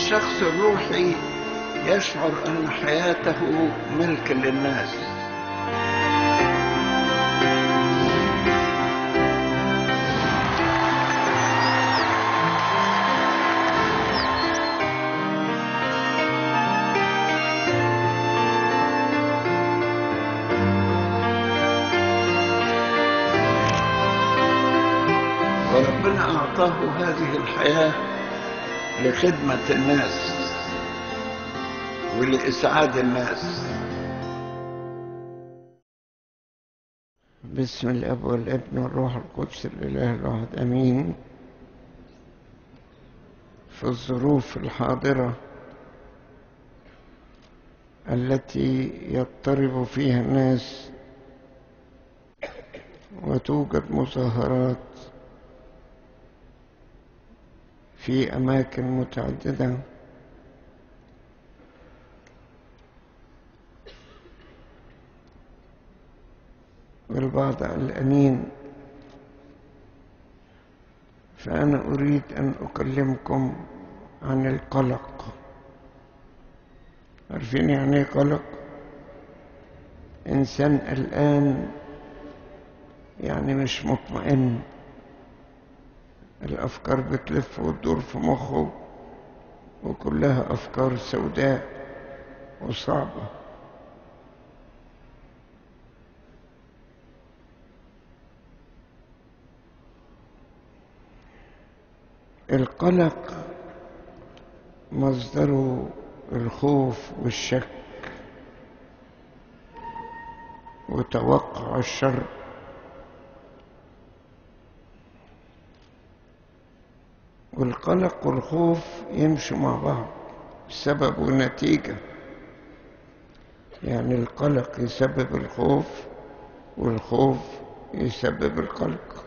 الشخص الروحي يشعر أن حياته ملك للناس وربنا أعطاه هذه الحياة لخدمة الناس ولإسعاد الناس بسم الأب والابن والروح القدس الإله الواحد أمين في الظروف الحاضرة التي يضطرب فيها الناس وتوجد مظاهرات في أماكن متعددة والبعض قلقانين فأنا أريد أن أكلمكم عن القلق عارفين يعني ايه قلق إنسان قلقان يعني مش مطمئن الأفكار بتلف وتدور في مخه وكلها أفكار سوداء وصعبة القلق مصدره الخوف والشك وتوقع الشر والقلق والخوف يمشوا مع بعض سبب ونتيجة يعني القلق يسبب الخوف والخوف يسبب القلق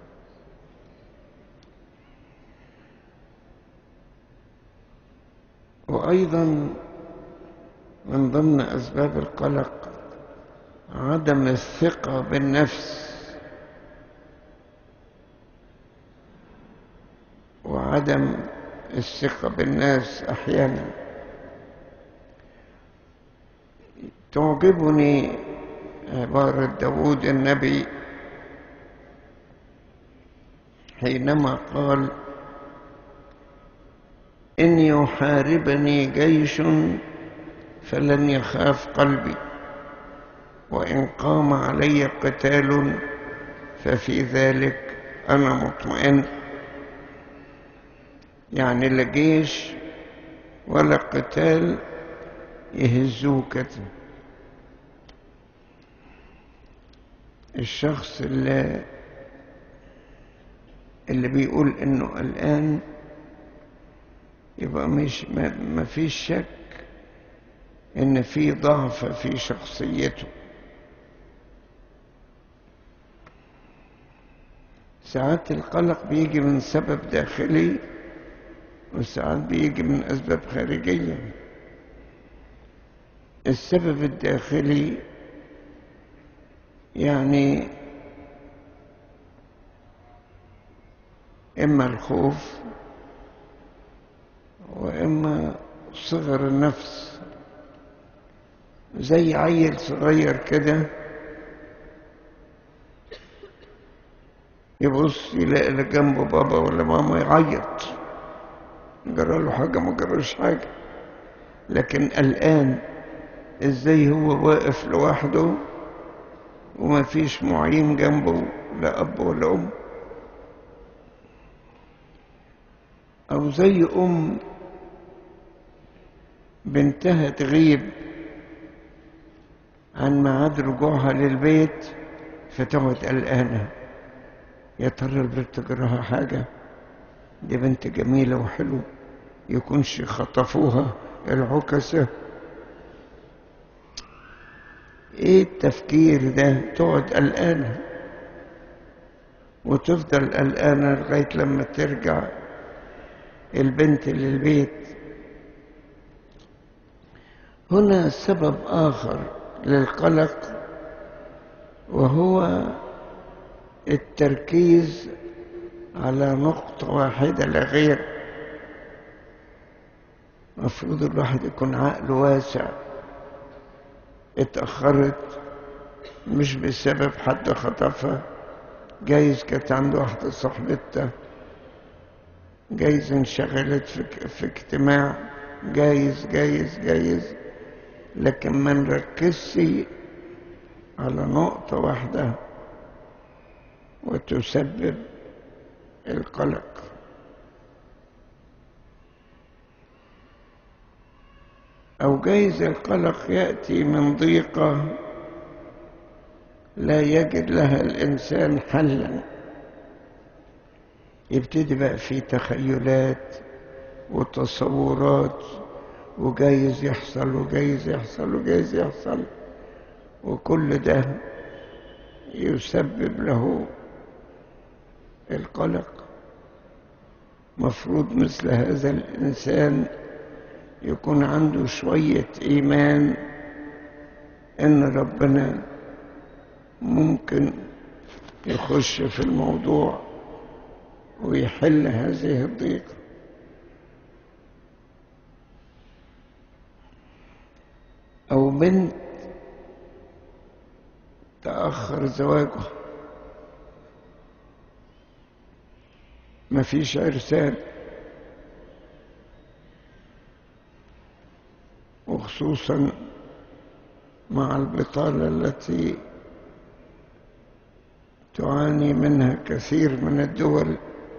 وأيضا من ضمن أسباب القلق عدم الثقة بالنفس وعدم الثقة بالناس أحيانا تعجبني عبارة داود النبي حينما قال إن يحاربني جيش فلن يخاف قلبي وإن قام علي قتال ففي ذلك أنا مطمئن يعني لا جيش ولا قتال يهزوه كده الشخص اللي اللي بيقول انه قلقان يبقى مش ما, ما فيش شك ان في ضعف في شخصيته ساعات القلق بيجي من سبب داخلي وساعات بيجي من أسباب خارجية السبب الداخلي يعني إما الخوف وإما صغر النفس زي عيل صغير كده يبص يلاقي اللي جنبه بابا ولا ماما يعيط جرى له حاجة ما جراش حاجة لكن قلقان ازاي هو واقف لوحده وما فيش معين جنبه لا أب ولا أم أو زي أم بنتها تغيب عن ميعاد رجوعها للبيت فتقعد قلقانة يا ترى البنت جراها حاجة دي بنت جميلة وحلوة يكونش خطفوها العكسة ايه التفكير ده تقعد قلقانة وتفضل قلقانة لغاية لما ترجع البنت للبيت هنا سبب آخر للقلق وهو التركيز على نقطة واحدة لا غير مفروض الواحد يكون عقله واسع اتأخرت مش بسبب حد خطفها جايز كانت عند واحدة صاحبتها جايز انشغلت في, في اجتماع جايز جايز جايز لكن ما نركزش على نقطة واحدة وتسبب القلق أو جايز القلق يأتي من ضيقة لا يجد لها الإنسان حلا يبتدي بقى في تخيلات وتصورات وجايز يحصل وجايز يحصل وجايز يحصل وكل ده يسبب له القلق مفروض مثل هذا الإنسان يكون عنده شوية إيمان إن ربنا ممكن يخش في الموضوع ويحل هذه الضيقة أو بنت تأخر زواجها مفيش عرسان وخصوصا مع البطالة التي تعاني منها كثير من الدول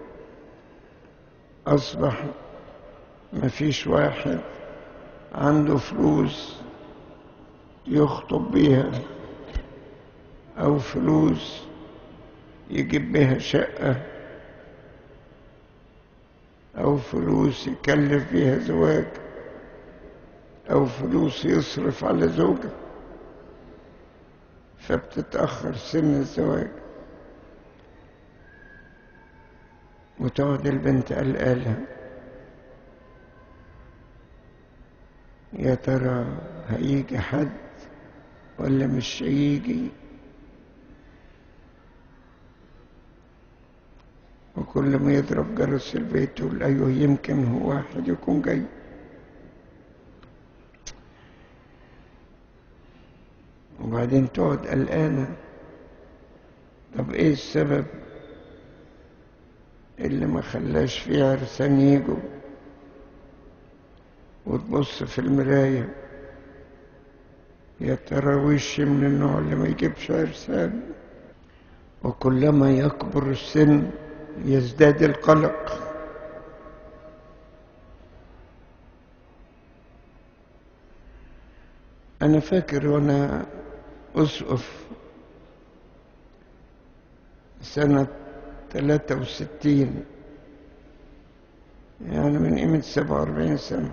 أصبح مفيش واحد عنده فلوس يخطب بيها أو فلوس يجيب بها شقة أو فلوس يكلف بيها زواج أو فلوس يصرف على زوجة فبتتأخر سن الزواج وتقعد البنت قلقالة يا ترى هيجي حد ولا مش هيجي وكل ما يضرب جرس البيت يقول أيوه يمكن هو واحد يكون جاي وبعدين تقعد قلقانة طب ايه السبب اللي ما خلاش فيه عرسان يجوا وتبص في المراية يا ترى وش من النوع اللي ما يجيبش عرسان وكلما يكبر السن يزداد القلق أنا فاكر وأنا أسقف سنة ثلاثة وستين يعني من قيمة سبعة وأربعين سنة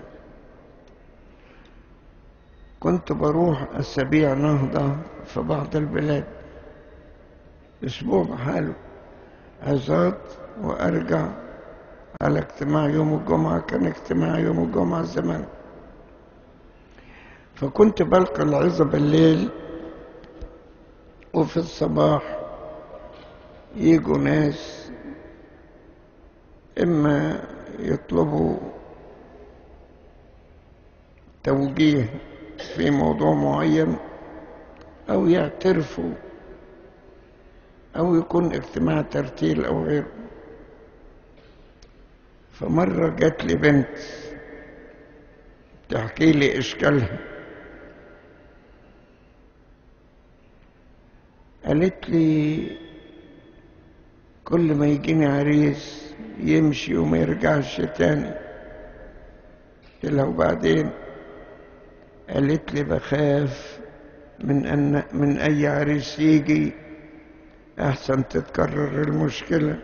كنت بروح أسابيع نهضة في بعض البلاد أسبوع بحاله عظات وأرجع على اجتماع يوم الجمعة كان اجتماع يوم الجمعة زمان فكنت بلقى العظة بالليل وفي الصباح يجوا ناس إما يطلبوا توجيه في موضوع معين أو يعترفوا أو يكون اجتماع ترتيل أو غيره فمرة جات لي بنت تحكي لي إشكالها قالت لي كل ما يجيني عريس يمشي وما يرجعش تاني قلت لها وبعدين قالت لي بخاف من أن من أي عريس يجي أحسن تتكرر المشكلة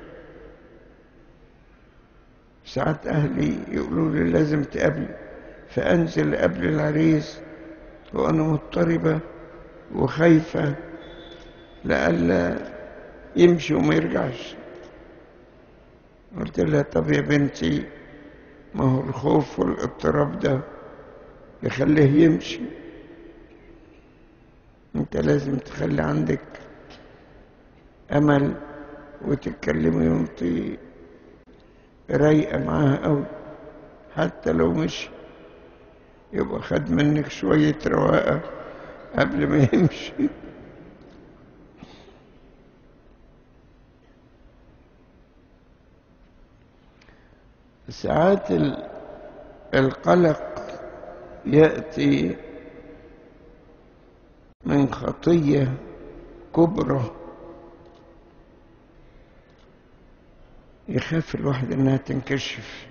ساعات أهلي يقولوا لي لازم تقابلي فأنزل قبل العريس وأنا مضطربة وخايفة لألا يمشي وما يرجعش قلت لها طب يا بنتي ما هو الخوف والاضطراب ده يخليه يمشي انت لازم تخلي عندك امل وتتكلمي وانت رايقه معاها قوي حتى لو مشي يبقى خد منك شوية رواقة قبل ما يمشي ساعات القلق يأتي من خطية كبرى يخاف الواحد انها تنكشف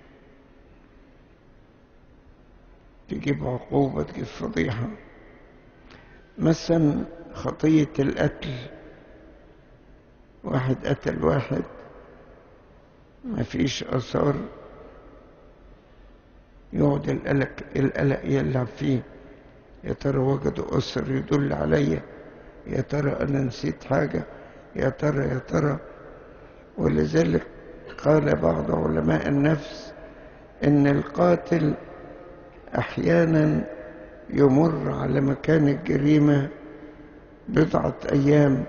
تجيب عقوبة تجيب فضيحة مثلا خطية القتل واحد قتل واحد ما فيش أثار يقعد القلق القلق يلعب فيه يا ترى وجدوا أثر يدل عليا يا ترى أنا نسيت حاجة يا ترى يا ترى ولذلك قال بعض علماء النفس إن القاتل أحيانا يمر على مكان الجريمة بضعة أيام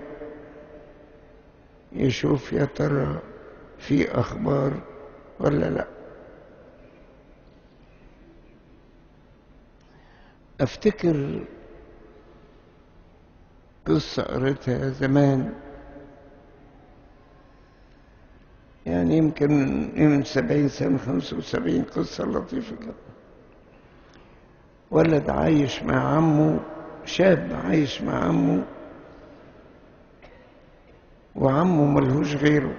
يشوف يا ترى في أخبار ولا لا أفتكر قصة قريتها زمان يعني يمكن من سبعين سنة خمسة وسبعين قصة لطيفة كده ولد عايش مع عمه شاب عايش مع عمه وعمه ملهوش غيره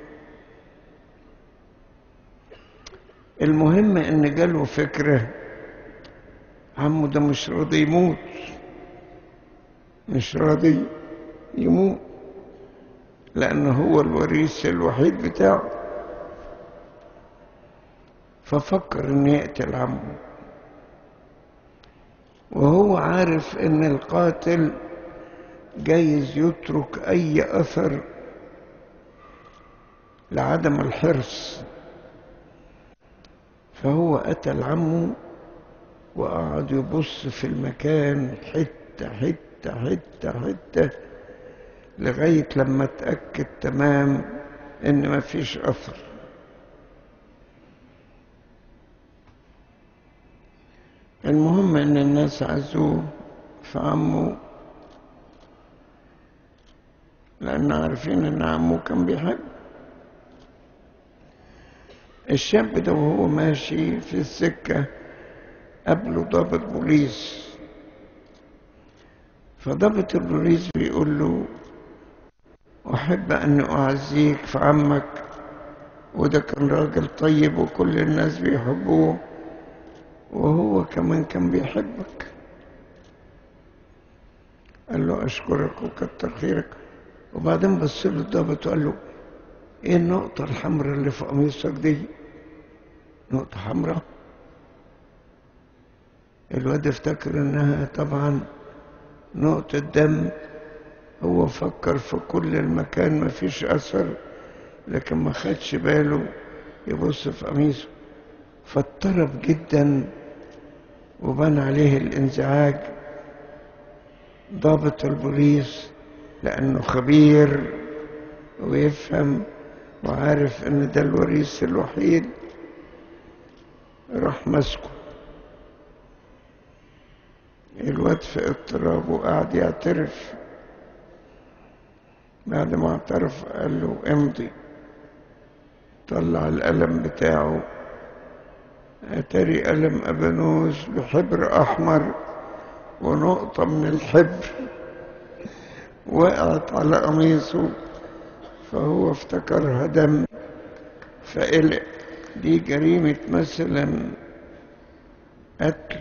المهم ان جاله فكرة عمه ده مش راضي يموت مش راضي يموت لأنه هو الوريث الوحيد بتاعه ففكر إن يقتل عمه وهو عارف إن القاتل جايز يترك أي أثر لعدم الحرص فهو قتل عمه وقعد يبص في المكان حتة حتة حتة حتة لغاية لما اتأكد تمام إن مفيش أثر المهم إن الناس عزوه في عمه لأن عارفين إن عمه كان بيحب الشاب ده وهو ماشي في السكة قابله ضابط بوليس فضابط البوليس بيقول له أحب أن أعزيك في عمك وده كان راجل طيب وكل الناس بيحبوه وهو كمان كان بيحبك قال له أشكرك وكتر خيرك وبعدين بص له الضابط وقال له إيه النقطة الحمراء اللي في قميصك دي؟ نقطة حمراء الواد افتكر إنها طبعا نقطة دم هو فكر في كل المكان ما فيش أثر لكن ما خدش باله يبص في قميصه فاضطرب جدا وبان عليه الانزعاج ضابط البوليس لأنه خبير ويفهم وعارف ان ده الوريث الوحيد راح مسكه الواد في اضطراب وقعد يعترف بعد ما اعترف قال له امضي طلع القلم بتاعه اتاري قلم ابانوس بحبر احمر ونقطة من الحبر وقعت على قميصه فهو افتكرها دم فقلق دي جريمة مثلا قتل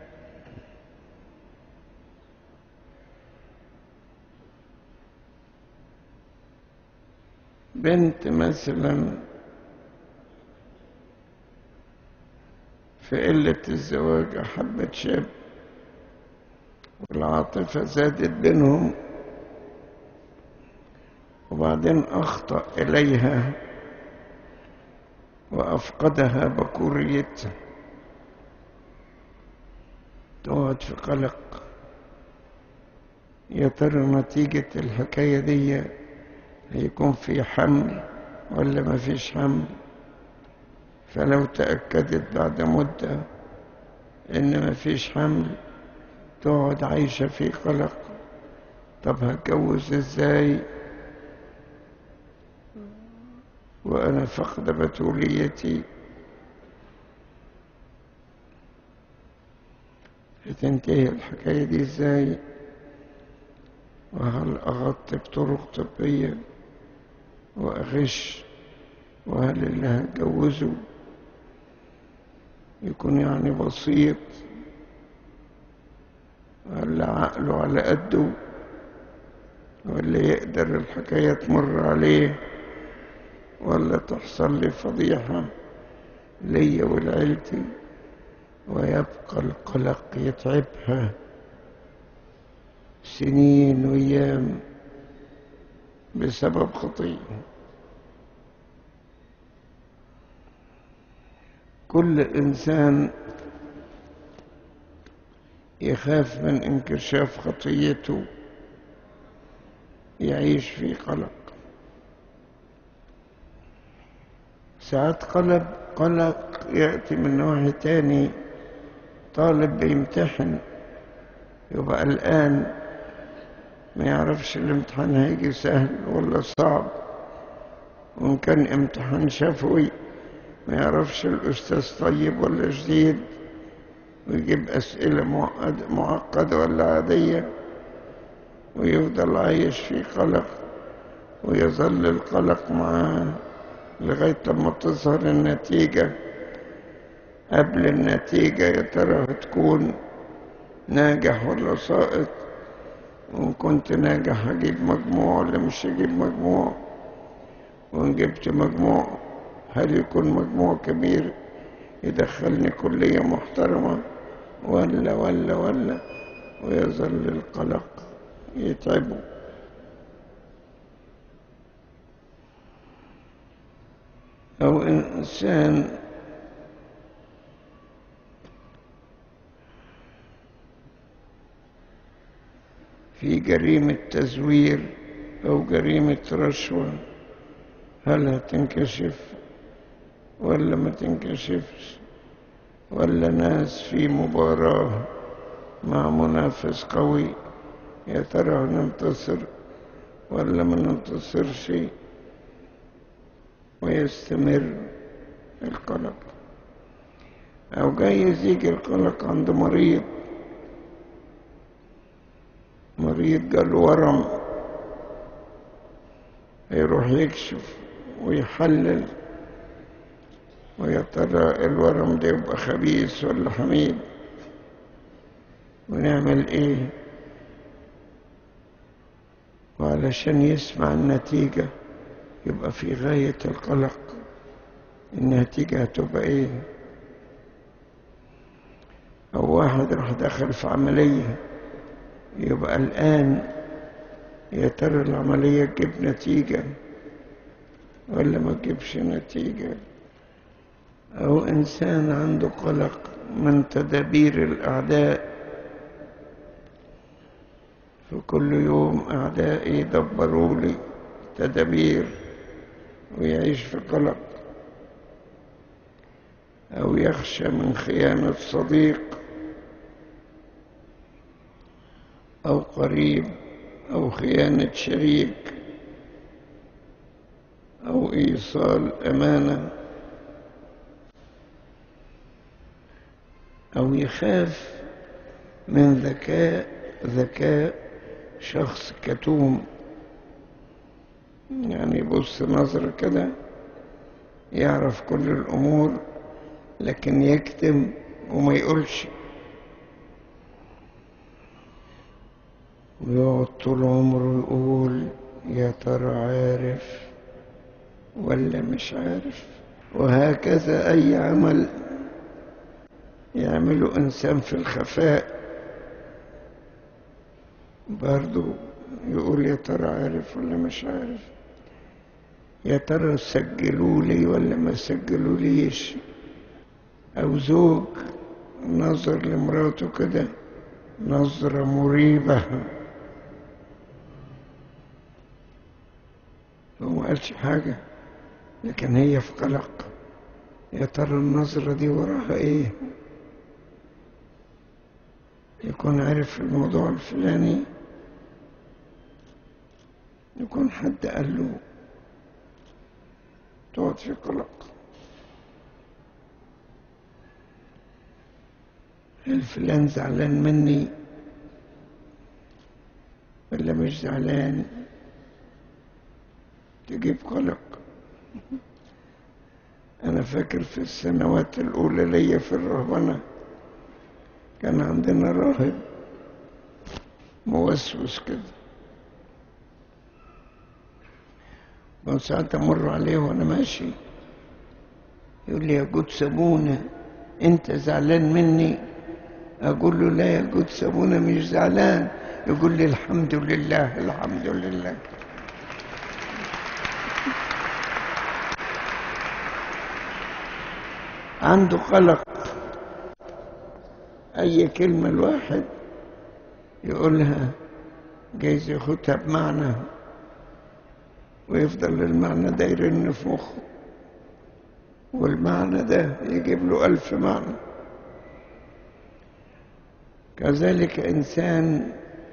بنت مثلا في قلة الزواج أحبت شاب والعاطفة زادت بينهم وبعدين أخطأ إليها وأفقدها بكوريتها تقعد في قلق يا ترى نتيجة الحكاية دي هيكون في حمل ولا ما فيش حمل فلو تأكدت بعد مدة إن مفيش حمل تقعد عايشة في قلق طب هتجوز ازاي وأنا فقد بتوليتي هتنتهي الحكاية دي ازاي وهل أغطي بطرق طبية وأغش وهل اللي هتجوزه يكون يعني بسيط ولا عقله على قده ولا يقدر الحكاية تمر عليه ولا تحصل لي فضيحة ليا ولعيلتي ويبقى القلق يتعبها سنين وأيام بسبب خطيئة كل إنسان يخاف من انكشاف خطيته يعيش في قلق ساعات قلب قلق يأتي من نوع تاني طالب بيمتحن يبقى الآن ما يعرفش الامتحان هيجي سهل ولا صعب وإن كان امتحان شفوي ما يعرفش الأستاذ طيب ولا جديد ويجيب أسئلة معقدة, معقدة ولا عادية ويفضل عايش في قلق ويظل القلق معاه لغاية لما تظهر النتيجة قبل النتيجة يا ترى هتكون ناجح ولا ساقط وإن كنت ناجح هجيب مجموع ولا مش هجيب مجموع وإن جبت مجموع هل يكون مجموع كبير يدخلني كلية محترمة ولا ولا ولا ويظل القلق يتعبه أو إنسان في جريمة تزوير أو جريمة رشوة هل هتنكشف ولا ما تنكشفش ولا ناس في مباراة مع منافس قوي يا ترى هننتصر ولا ما ننتصرش ويستمر القلق أو جايز يجي القلق عند مريض مريض جاله ورم يروح يكشف ويحلل ويا ترى الورم ده يبقى خبيث ولا حميد ونعمل ايه وعلشان يسمع النتيجة يبقى في غاية القلق النتيجة هتبقى ايه او واحد راح دخل في عملية يبقى الآن يا ترى العملية تجيب نتيجة ولا ما تجيبش نتيجة أو إنسان عنده قلق من تدابير الأعداء فكل يوم أعدائي يدبروا لي تدابير ويعيش في قلق أو يخشى من خيانة صديق أو قريب أو خيانة شريك أو إيصال أمانة أو يخاف من ذكاء ذكاء شخص كتوم يعني يبص نظرة كده يعرف كل الأمور لكن يكتم وما يقولش ويقعد طول عمره يقول يا ترى عارف ولا مش عارف وهكذا أي عمل يعمله إنسان في الخفاء برضو يقول يا ترى عارف ولا مش عارف يا ترى سجلوا لي ولا ما سجلوا ليش أو زوج نظر لمراته كده نظرة مريبة هو ما قالش حاجة لكن هي في قلق يا ترى النظرة دي وراها ايه يكون عارف الموضوع الفلاني يكون حد قال له تقعد في قلق هل فلان زعلان مني ولا مش زعلان تجيب قلق أنا فاكر في السنوات الأولى ليا في الرهبنة كان عندنا راهب موسوس كده وساعات أمر عليه وأنا ماشي يقول لي يا جود سابونا أنت زعلان مني أقول له لا يا جود سابونا مش زعلان يقول لي الحمد لله الحمد لله عنده قلق أي كلمة الواحد يقولها جايز ياخدها بمعنى ويفضل المعنى ده يرن في مخه والمعنى ده يجيب له ألف معنى كذلك إنسان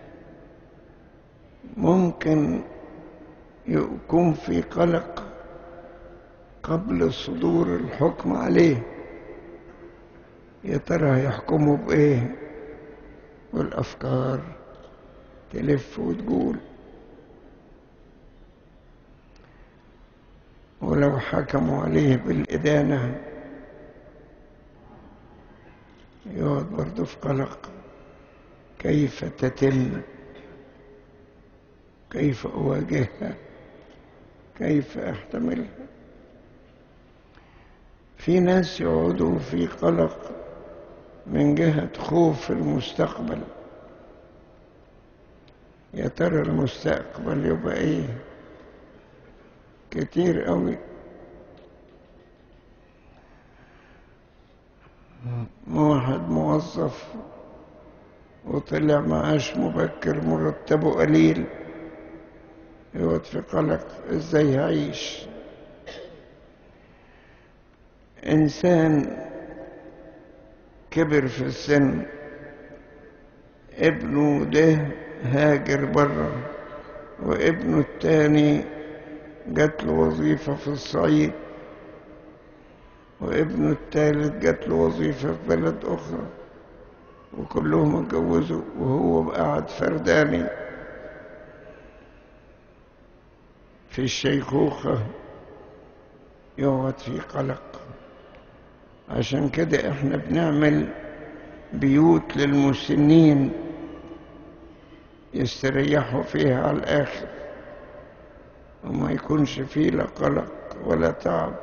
ممكن يكون في قلق قبل صدور الحكم عليه يا ترى هيحكموا بإيه والأفكار تلف وتقول ولو حكموا عليه بالإدانة يقعد برضه في قلق كيف تتم كيف أواجهها كيف أحتملها في ناس يقعدوا في قلق من جهة خوف المستقبل يا ترى المستقبل يبقى ايه كتير قوي واحد موظف وطلع معاش مبكر مرتبه قليل يقعد في قلق ازاي هعيش انسان كبر في السن ابنه ده هاجر بره وابنه التاني جات له وظيفة في الصعيد وابنه التالت جات له وظيفة في بلد أخرى وكلهم اتجوزوا وهو قاعد فرداني في الشيخوخة يقعد في قلق عشان كده احنا بنعمل بيوت للمسنين يستريحوا فيها على الآخر وما يكونش فيه لا قلق ولا تعب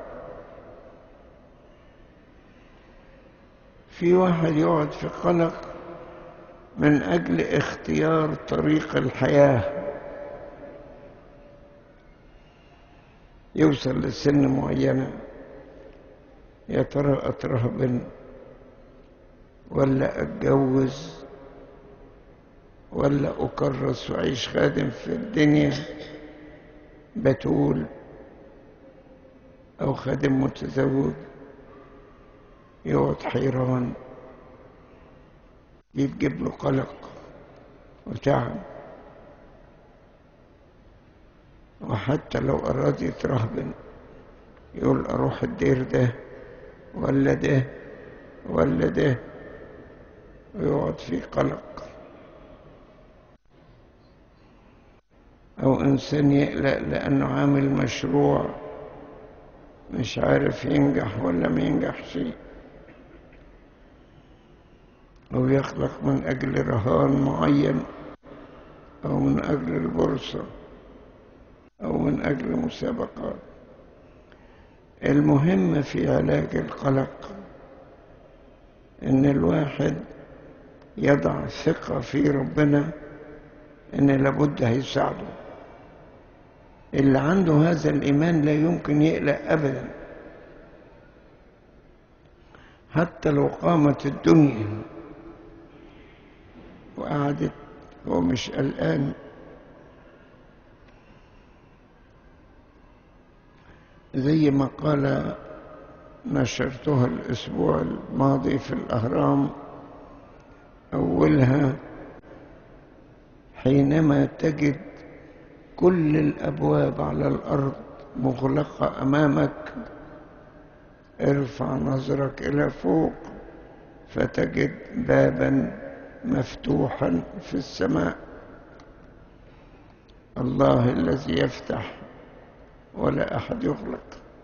في واحد يقعد في قلق من أجل اختيار طريق الحياة يوصل لسن معينة يا ترى أترهبن ولا أتجوز ولا أكرس وأعيش خادم في الدنيا بتول أو خادم متزوج يقعد حيران يجيب له قلق وتعب وحتى لو أراد يترهبن يقول أروح الدير ده ولا ده ولا ده ويقعد في قلق أو إنسان يقلق لأنه عامل مشروع مش عارف ينجح ولا ما ينجحش أو يخلق من أجل رهان معين أو من أجل البورصة أو من أجل مسابقات المهم في علاج القلق إن الواحد يضع ثقة في ربنا إن لابد هيساعده اللي عنده هذا الإيمان لا يمكن يقلق أبدا حتى لو قامت الدنيا وقعدت هو مش قلقان زي ما قال نشرتها الأسبوع الماضي في الأهرام أو أولها حينما تجد كل الأبواب على الأرض مغلقة أمامك ارفع نظرك إلى فوق فتجد بابا مفتوحا في السماء الله الذي يفتح ولا أحد يغلق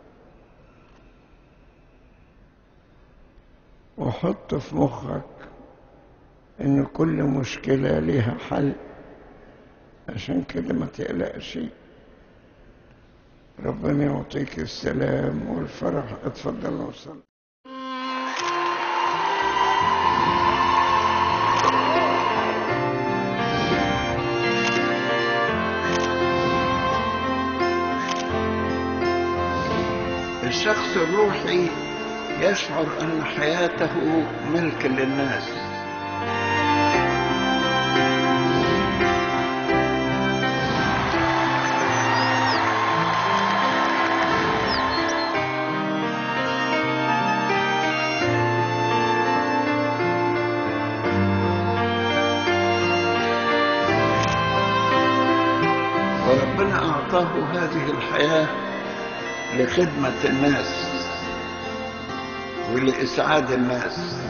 وحط في مخك إن كل مشكلة لها حل عشان كده ما تقلقش ربنا يعطيك السلام والفرح اتفضل وصل الشخص الروحي يشعر أن حياته ملك للناس وربنا أعطاه هذه الحياة لخدمة الناس ولإسعاد الناس